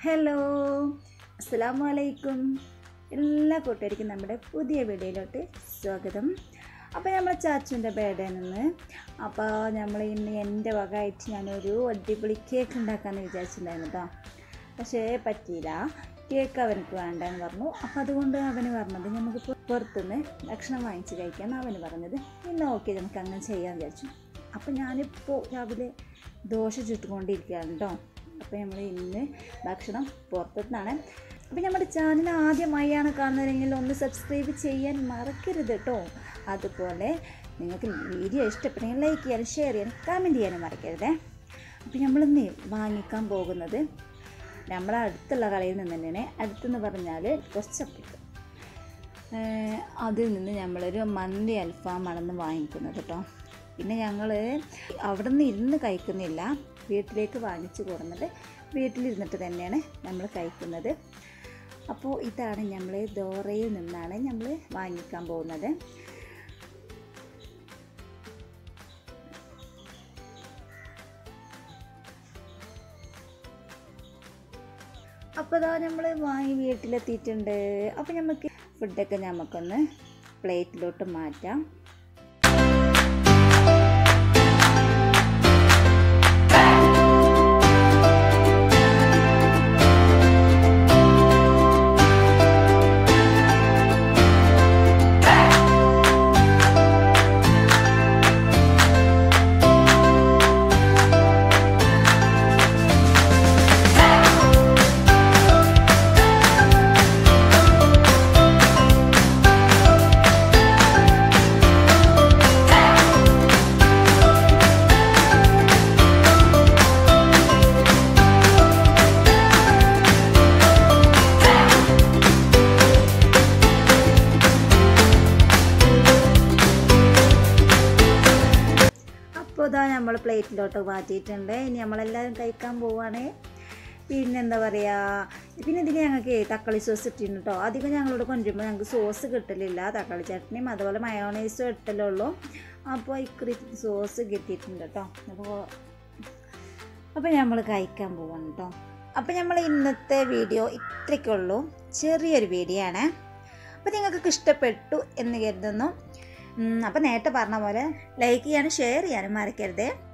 hello അസ്സലാമു അലൈക്കും എല്ലാ കൂട്ടുകാർക്കും നമ്മുടെ പുതിയ വീഡിയോയിലോട്ട് സ്വാഗതം അപ്പോൾ നമ്മളെ ചാച്ചുൻ്റെ ബേഡേ നിന്ന് അപ്പോൾ നമ്മൾ ഇന്ന് എൻ്റെ വകമായിട്ട് ഞാനൊരു അടിപൊളി കേക്ക് ഉണ്ടാക്കാമെന്ന് വിചാരിച്ചിട്ടുണ്ടായിരുന്നു കേട്ടോ പക്ഷേ പറ്റിയില്ല കേക്ക് അവനക്ക് വേണ്ടെന്ന് പറഞ്ഞു അപ്പോൾ അതുകൊണ്ട് അവന് പറഞ്ഞത് നമുക്ക് പു- പുറത്തുനിന്ന് ഭക്ഷണം വാങ്ങിച്ച് കഴിക്കാമെന്ന് അവന് പറഞ്ഞത് ഇന്ന് ഓക്കെ നമുക്ക് അങ്ങനെ ചെയ്യാമെന്ന് വിചാരിച്ചു അപ്പോൾ ഞാനിപ്പോൾ രാവിലെ ദോശ ചുട്ടുകൊണ്ടിരിക്കുകയാണ് കേട്ടോ അപ്പോൾ നമ്മൾ ഇന്ന് ഭക്ഷണം പുറത്തുനിന്നാണ് അപ്പോൾ നമ്മുടെ ചാനൽ ആദ്യമായാണ് കാണുന്നതെങ്കിൽ ഒന്ന് സബ്സ്ക്രൈബ് ചെയ്യാൻ മറക്കരുത് കേട്ടോ അതുപോലെ നിങ്ങൾക്ക് വീഡിയോ ഇഷ്ടപ്പെട്ടെങ്കിൽ ലൈക്ക് ചെയ്യാനും ഷെയർ ചെയ്യാനും കമൻറ്റ് ചെയ്യാനും മറക്കരുതേ അപ്പോൾ നമ്മളിന്ന് വാങ്ങിക്കാൻ പോകുന്നത് നമ്മളെ അടുത്തുള്ള കടയിൽ നിന്ന് തന്നെയാണ് അടുത്തെന്ന് പറഞ്ഞാൽ കുറച്ചപ്പുറത്ത് ഏഹ് അതിൽ നിന്ന് നമ്മളൊരു മന്തി അൽഫാമാണെന്ന് വാങ്ങിക്കുന്നത് കേട്ടോ പിന്നെ ഞങ്ങൾ അവിടെ നിന്ന് ഇരുന്ന് കഴിക്കുന്നില്ല വീട്ടിലേക്ക് വാങ്ങിച്ച് കൊടുക്കുന്നത് വീട്ടിലിരുന്നിട്ട് തന്നെയാണ് നമ്മൾ കഴിക്കുന്നത് അപ്പോൾ ഇതാണ് നമ്മൾ ദോറയിൽ നിന്നാണ് നമ്മൾ വാങ്ങിക്കാൻ പോകുന്നത് അപ്പോൾ ഇതാ നമ്മൾ വാങ്ങി വീട്ടിലെത്തിയിട്ടുണ്ട് അപ്പോൾ നമുക്ക് ഫുഡൊക്കെ നമുക്കൊന്ന് പ്ലേറ്റിലോട്ട് മാറ്റാം അപ്പോൾ ഇതാ നമ്മൾ പ്ലേറ്റിലോട്ട് മാറ്റിയിട്ടുണ്ട് ഇനി നമ്മളെല്ലാവരും കഴിക്കാൻ പോവുകയാണ് പിന്നെ എന്താ പറയുക പിന്നെ ഇതിന് ഞങ്ങൾക്ക് തക്കാളി സോസ് ഇട്ടിരുന്നു കേട്ടോ അധികം ഞങ്ങളോട് കൊണ്ടുവരുമ്പോൾ ഞങ്ങൾക്ക് സോസ് കിട്ടലില്ല തക്കാളി ചട്നിയും അതുപോലെ മയോണൈസും ഇട്ടലുള്ളൂ അപ്പോൾ ഇക്കുറി സോസ് കിട്ടിയിട്ടുണ്ട് കേട്ടോ അപ്പോൾ അപ്പോൾ നമ്മൾ കഴിക്കാൻ പോവാണ് കേട്ടോ അപ്പോൾ നമ്മൾ ഇന്നത്തെ വീഡിയോ ഇത്രയ്ക്കുള്ളൂ ചെറിയൊരു വീഡിയോ ആണ് അപ്പോൾ നിങ്ങൾക്കൊക്കെ ഇഷ്ടപ്പെട്ടു എന്ന് കരുതുന്നു അപ്പോൾ നേരത്തെ പറഞ്ഞ പോലെ ലൈക്ക് ചെയ്യാനും ഷെയർ ചെയ്യാനും മറക്കരുതേ